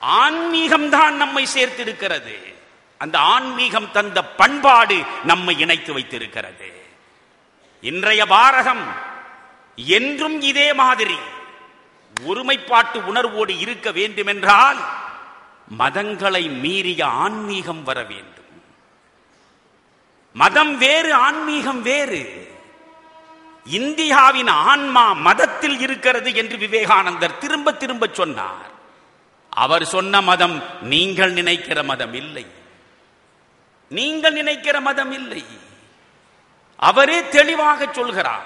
ஆன்மீகம் தான் நம்மை சேர்த்திருக்கிறது அந்த ஆன்மீகம் தந்த பண்பாடு நம்மை இணைத்து வைத்திருக்கிறது இன்றைய பாரதம் என்றும் இதே மாதிரி ஒருமைப்பாட்டு உணர்வோடு இருக்க வேண்டுமென்றால் மதங்களை மீறிய ஆன்மீகம் வர வேண்டும் மதம் வேறு ஆன்மீகம் வேறு இந்தியாவின் ஆன்மா மதத்தில் இருக்கிறது என்று விவேகானந்தர் திரும்ப திரும்ப சொன்னார் அவர் சொன்ன மதம் நீங்கள் நினைக்கிற மதம் இல்லை நீங்கள் நினைக்கிற மதம் இல்லை அவரே தெளிவாக சொல்கிறார்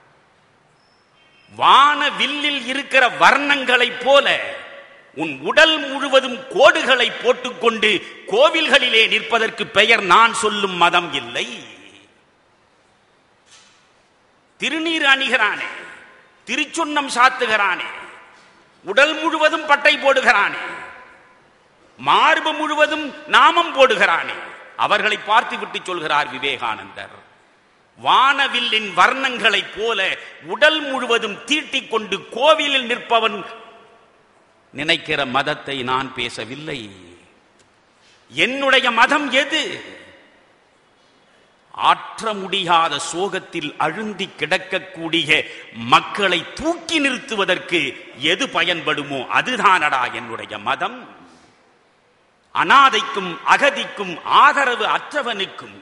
வான வில்லில் இருக்கிற வர்ணங்களைப் போல உன் உடல் முழுவதும் கோடுகளை போட்டுக்கொண்டு கோவில்களிலே நிற்பதற்கு பெயர் நான் சொல்லும் மதம் இல்லை திருநீர் அணிகிறானே திருச்சுன்னம் சாத்துகிறானே உடல் முழுவதும் பட்டை போடுகிறானே மார்பு முழுவதும் நாமம் போடுகிறானே அவர்களை பார்த்து விட்டு சொல்கிறார் விவேகானந்தர் வானவில்லின் வர்ணங்களைப் போல உடல் முழுவதும் தீட்டிக் கொண்டு கோவிலில் நிற்பவன் நினைக்கிற மதத்தை நான் பேசவில்லை என்னுடைய மதம் எது ஆற்ற முடியாத சோகத்தில் அழுந்தி கிடக்கக்கூடிய மக்களை தூக்கி நிறுத்துவதற்கு எது பயன்படுமோ அதுதானடா என்னுடைய மதம் அனாதைக்கும் அகதிக்கும் ஆதரவு அற்றவனுக்கும்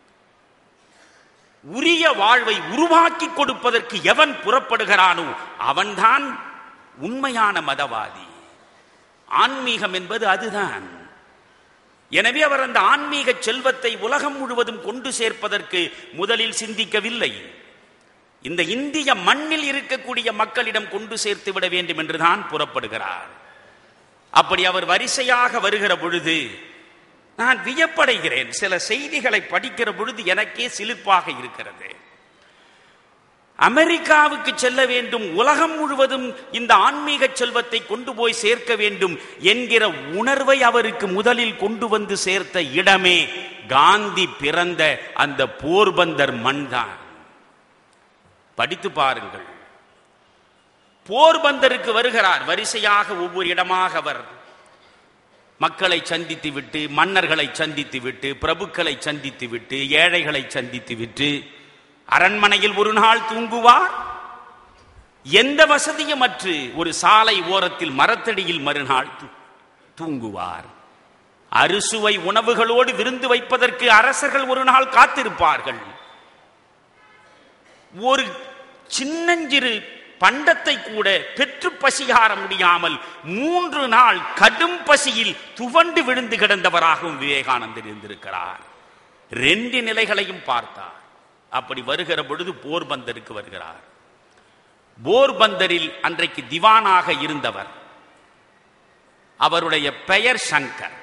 உரிய வாழ்வை உருவாக்கி கொடுப்பதற்கு எவன் புறப்படுகிறானோ அவன்தான் உண்மையான மதவாதி ஆன்மீகம் என்பது அதுதான் எனவே அவர் அந்த ஆன்மீக செல்வத்தை உலகம் முழுவதும் கொண்டு சேர்ப்பதற்கு முதலில் சிந்திக்கவில்லை இந்த இந்திய மண்ணில் இருக்கக்கூடிய மக்களிடம் கொண்டு சேர்த்து விட வேண்டும் என்றுதான் புறப்படுகிறார் அப்படி அவர் வரிசையாக வருகிற பொழுது நான் வியப்படைகிறேன் சில செய்திகளை படிக்கிற பொழுது எனக்கே சிலிர்ப்பாக இருக்கிறது அமெரிக்காவுக்கு செல்ல வேண்டும் உலகம் முழுவதும் இந்த ஆன்மீக செல்வத்தை கொண்டு போய் சேர்க்க வேண்டும் என்கிற உணர்வை அவருக்கு முதலில் கொண்டு வந்து சேர்த்த இடமே காந்தி பிறந்த அந்த போர்பந்தர் மண்தான் படித்து பாருங்கள் போர்பந்தருக்கு வருகிறார் வரிசையாக ஒவ்வொரு இடமாக அவர் மக்களை சந்தித்து விட்டு மன்னர்களை சந்தித்து விட்டு பிரபுக்களை சந்தித்து விட்டு ஏழைகளை சந்தித்து விட்டு அரண்மனையில் ஒரு நாள் தூங்குவார் எந்த வசதியும் அற்று ஒரு சாலை ஓரத்தில் மரத்தடியில் மறுநாள் தூ- தூங்குவார் அறுசுவை உணவுகளோடு விருந்து வைப்பதற்கு அரசர்கள் ஒரு நாள் காத்திருப்பார்கள் ஒரு சின்னஞ்சிறு பண்டத்தை கூட பெற்று பசியார முடியாமல் மூன்று நாள் கடும் பசியில் துவண்டு விழுந்து கிடந்தவராகவும் விவேகானந்தர் இருந்திருக்கிறார் ரெண்டு நிலைகளையும் பார்த்தார் அப்படி வருகிற பொழுது போர்பந்தருக்கு வருகிறார் போர்பந்தரில் அன்றைக்கு திவானாக இருந்தவர் அவருடைய பெயர் சங்கர்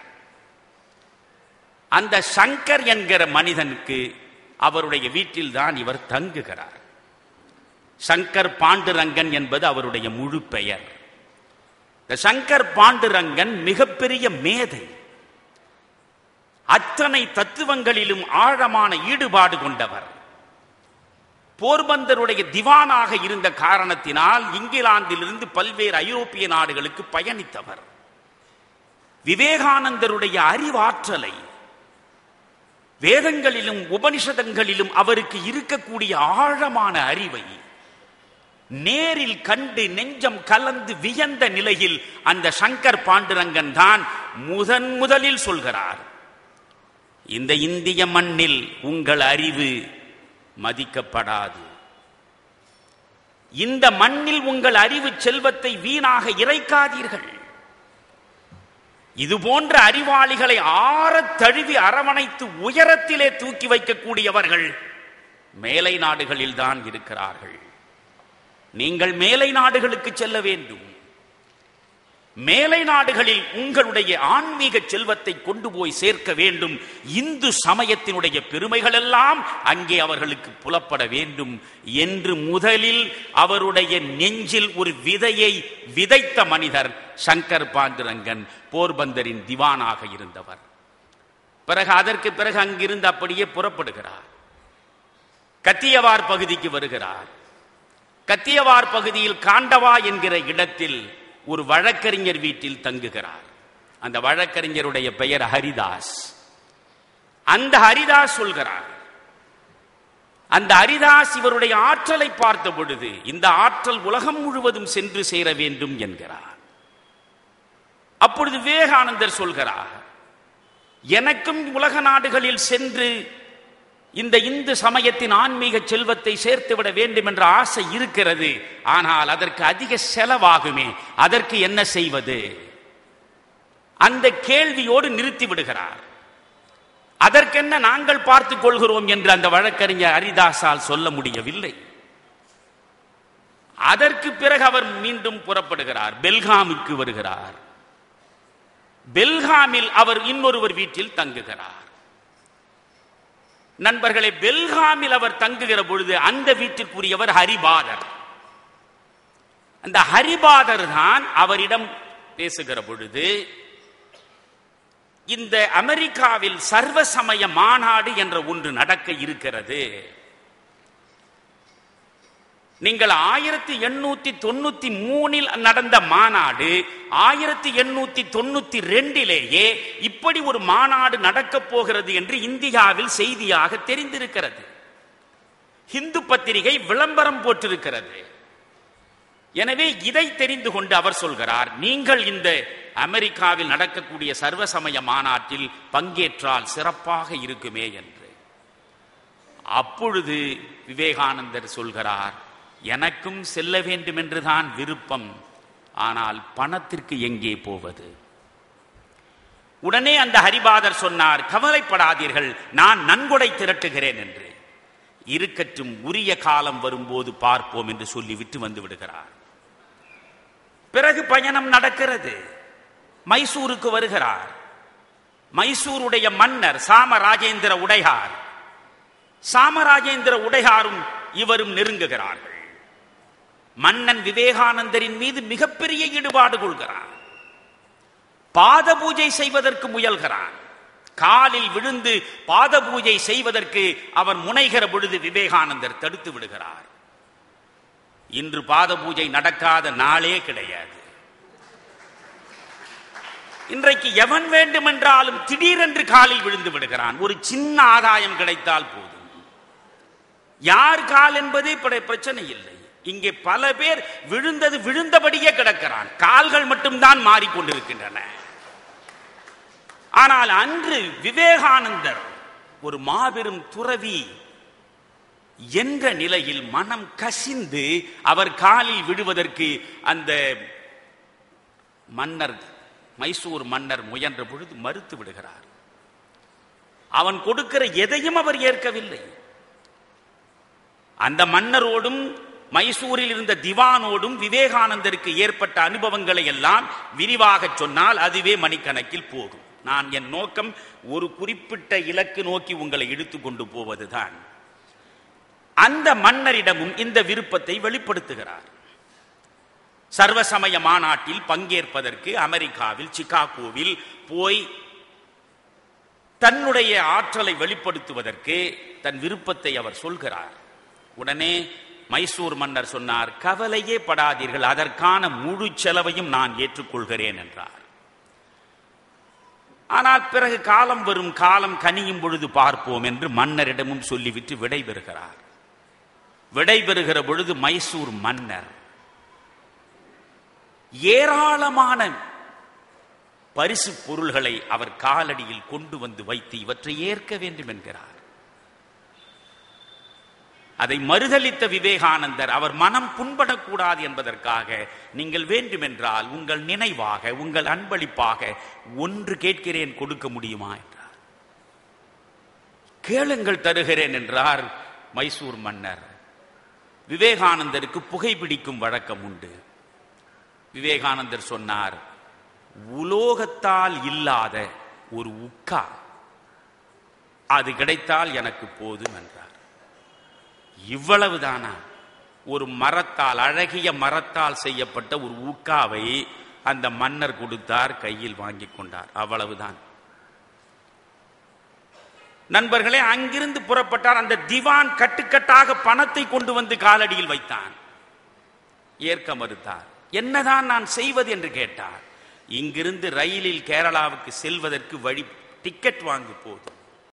அந்த சங்கர் என்கிற மனிதனுக்கு அவருடைய வீட்டில் தான் இவர் தங்குகிறார் சங்கர் பாண்டுரங்கன் என்பது அவருடைய முழு பெயர் இந்த சங்கர் பாண்டுரங்கன் மிகப்பெரிய மேதை அத்தனை தத்துவங்களிலும் ஆழமான ஈடுபாடு கொண்டவர் போர்பந்தருடைய திவானாக இருந்த காரணத்தினால் இங்கிலாந்திலிருந்து பல்வேறு ஐரோப்பிய நாடுகளுக்கு பயணித்தவர் விவேகானந்தருடைய அறிவாற்றலை வேதங்களிலும் உபனிஷதங்களிலும் அவருக்கு இருக்கக்கூடிய ஆழமான அறிவை நேரில் கண்டு நெஞ்சம் கலந்து வியந்த நிலையில் அந்த சங்கர் பாண்டுரங்கன் தான் முதன் முதலில் சொல்கிறார் இந்த இந்திய மண்ணில் உங்கள் அறிவு மதிக்கப்படாது இந்த மண்ணில் உங்கள் அறிவு செல்வத்தை வீணாக இறைக்காதீர்கள் இது போன்ற அறிவாளிகளை ஆறத் தழுவி அரவணைத்து உயரத்திலே தூக்கி வைக்கக்கூடியவர்கள் மேலை நாடுகளில் தான் இருக்கிறார்கள் நீங்கள் மேலை நாடுகளுக்கு செல்ல வேண்டும் மேலை நாடுகளில் உங்களுடைய ஆன்மீக செல்வத்தை கொண்டு போய் சேர்க்க வேண்டும் இந்து சமயத்தினுடைய பெருமைகள் எல்லாம் அங்கே அவர்களுக்கு புலப்பட வேண்டும் என்று முதலில் அவருடைய நெஞ்சில் ஒரு விதையை விதைத்த மனிதர் சங்கர் பாண்டுரங்கன் போர்பந்தரின் திவானாக இருந்தவர் பிறகு அதற்கு பிறகு அங்கிருந்து அப்படியே புறப்படுகிறார் கத்தியவார் பகுதிக்கு வருகிறார் கத்தியவார் பகுதியில் காண்டவா என்கிற இடத்தில் ஒரு வழக்கறிஞர் வீட்டில் தங்குகிறார் அந்த வழக்கறிஞருடைய பெயர் ஹரிதாஸ் அந்த ஹரிதாஸ் சொல்கிறார் அந்த ஹரிதாஸ் இவருடைய ஆற்றலை பார்த்த பொழுது இந்த ஆற்றல் உலகம் முழுவதும் சென்று சேர வேண்டும் என்கிறார் அப்பொழுது விவேகானந்தர் சொல்கிறார் எனக்கும் உலக நாடுகளில் சென்று இந்த இந்து சமயத்தின் ஆன்மீக செல்வத்தை சேர்த்துவிட வேண்டும் என்ற ஆசை இருக்கிறது ஆனால் அதற்கு அதிக செலவாகுமே அதற்கு என்ன செய்வது அந்த கேள்வியோடு நிறுத்தி விடுகிறார் அதற்கென்ன நாங்கள் பார்த்துக் கொள்கிறோம் என்று அந்த வழக்கறிஞர் ஹரிதாஸால் சொல்ல முடியவில்லை அதற்கு பிறகு அவர் மீண்டும் புறப்படுகிறார் பெல்காமுக்கு வருகிறார் பெல்காமில் அவர் இன்னொருவர் வீட்டில் தங்குகிறார் நண்பர்களே பெல்காமில் அவர் தங்குகிற பொழுது அந்த வீட்டிற்குரியவர் ஹரிபாதர் அந்த ஹரிபாதர் தான் அவரிடம் பேசுகிற பொழுது இந்த அமெரிக்காவில் சர்வசமய மாநாடு என்ற ஒன்று நடக்க இருக்கிறது நீங்கள் ஆயிரத்தி எண்ணூத்தி தொண்ணூத்தி மூணில் நடந்த மாநாடு ஆயிரத்தி எண்ணூத்தி தொண்ணூத்தி ரெண்டிலேயே இப்படி ஒரு மாநாடு நடக்கப் போகிறது என்று இந்தியாவில் செய்தியாக தெரிந்திருக்கிறது ஹிந்து பத்திரிகை விளம்பரம் போட்டிருக்கிறது எனவே இதை தெரிந்து கொண்டு அவர் சொல்கிறார் நீங்கள் இந்த அமெரிக்காவில் நடக்கக்கூடிய சர்வசமய மாநாட்டில் பங்கேற்றால் சிறப்பாக இருக்குமே என்று அப்பொழுது விவேகானந்தர் சொல்கிறார் எனக்கும் செல்ல வேண்டும் என்றுதான் விருப்பம் ஆனால் பணத்திற்கு எங்கே போவது உடனே அந்த ஹரிபாதர் சொன்னார் கவலைப்படாதீர்கள் நான் நன்கொடை திரட்டுகிறேன் என்று இருக்கட்டும் உரிய காலம் வரும்போது பார்ப்போம் என்று சொல்லி விட்டு வந்து விடுகிறார் பிறகு பயணம் நடக்கிறது மைசூருக்கு வருகிறார் மைசூருடைய மன்னர் சாமராஜேந்திர உடையார் சாமராஜேந்திர உடையாரும் இவரும் நெருங்குகிறார்கள் மன்னன் விவேகானந்தரின் மீது மிகப்பெரிய ஈடுபாடு கொள்கிறான் பாத பூஜை செய்வதற்கு முயல்கிறான் காலில் விழுந்து பாத பூஜை செய்வதற்கு அவர் முனைகிற பொழுது விவேகானந்தர் தடுத்து விடுகிறார் இன்று பாத பூஜை நடக்காத நாளே கிடையாது இன்றைக்கு எவன் வேண்டுமென்றாலும் திடீரென்று காலில் விழுந்து விடுகிறான் ஒரு சின்ன ஆதாயம் கிடைத்தால் போதும் யார் கால் என்பதே பிர- பிரச்சனை இல்லை இங்கே பல பேர் விழுந்தது விழுந்தபடியே கிடக்கிறான் கால்கள் மட்டும்தான் மாறிக்கொண்டிருக்கின்றன ஆனால் அன்று விவேகானந்தர் ஒரு மாபெரும் துறவி என்ற நிலையில் மனம் கசிந்து அவர் காலில் விடுவதற்கு அந்த மன்னர் மைசூர் மன்னர் முயன்ற பொழுது மறுத்து விடுகிறார் அவன் கொடுக்கிற எதையும் அவர் ஏற்கவில்லை அந்த மன்னரோடும் மைசூரில் இருந்த திவானோடும் விவேகானந்தருக்கு ஏற்பட்ட அனுபவங்களை எல்லாம் விரிவாக சொன்னால் அதுவே மணிக்கணக்கில் போகும் நான் என் நோக்கம் ஒரு குறிப்பிட்ட இலக்கு நோக்கி உங்களை இழுத்து கொண்டு போவதுதான் அந்த மன்னரிடமும் இந்த விருப்பத்தை வெளிப்படுத்துகிறார் சர்வசமய மாநாட்டில் பங்கேற்பதற்கு அமெரிக்காவில் சிகாகோவில் போய் தன்னுடைய ஆற்றலை வெளிப்படுத்துவதற்கு தன் விருப்பத்தை அவர் சொல்கிறார் உடனே மைசூர் மன்னர் சொன்னார் கவலையே படாதீர்கள் அதற்கான முழு செலவையும் நான் ஏற்றுக்கொள்கிறேன் என்றார் ஆனால் பிறகு காலம் வரும் காலம் கனியும் பொழுது பார்ப்போம் என்று மன்னரிடமும் சொல்லிவிட்டு விடைபெறுகிறார் விடைபெறுகிற பொழுது மைசூர் மன்னர் ஏராளமான பரிசு பொருள்களை அவர் காலடியில் கொண்டு வந்து வைத்து இவற்றை ஏற்க வேண்டும் என்கிறார் அதை மறுதலித்த விவேகானந்தர் அவர் மனம் புண்படக்கூடாது என்பதற்காக நீங்கள் வேண்டுமென்றால் உங்கள் நினைவாக உங்கள் அன்பளிப்பாக ஒன்று கேட்கிறேன் கொடுக்க முடியுமா என்றார் கேளுங்கள் தருகிறேன் என்றார் மைசூர் மன்னர் விவேகானந்தருக்கு புகைப்பிடிக்கும் வழக்கம் உண்டு விவேகானந்தர் சொன்னார் உலோகத்தால் இல்லாத ஒரு உக்கா அது கிடைத்தால் எனக்கு போதும் என்றார் இவ்வளவுதானா ஒரு மரத்தால் அழகிய மரத்தால் செய்யப்பட்ட ஒரு ஊக்காவை அந்த மன்னர் கொடுத்தார் கையில் வாங்கி கொண்டார் அவ்வளவுதான் நண்பர்களே அங்கிருந்து புறப்பட்டார் அந்த திவான் கட்டுக்கட்டாக பணத்தை கொண்டு வந்து காலடியில் வைத்தான் ஏற்க மறுத்தார் என்னதான் நான் செய்வது என்று கேட்டார் இங்கிருந்து ரயிலில் கேரளாவுக்கு செல்வதற்கு வழி டிக்கெட் வாங்கு போதும்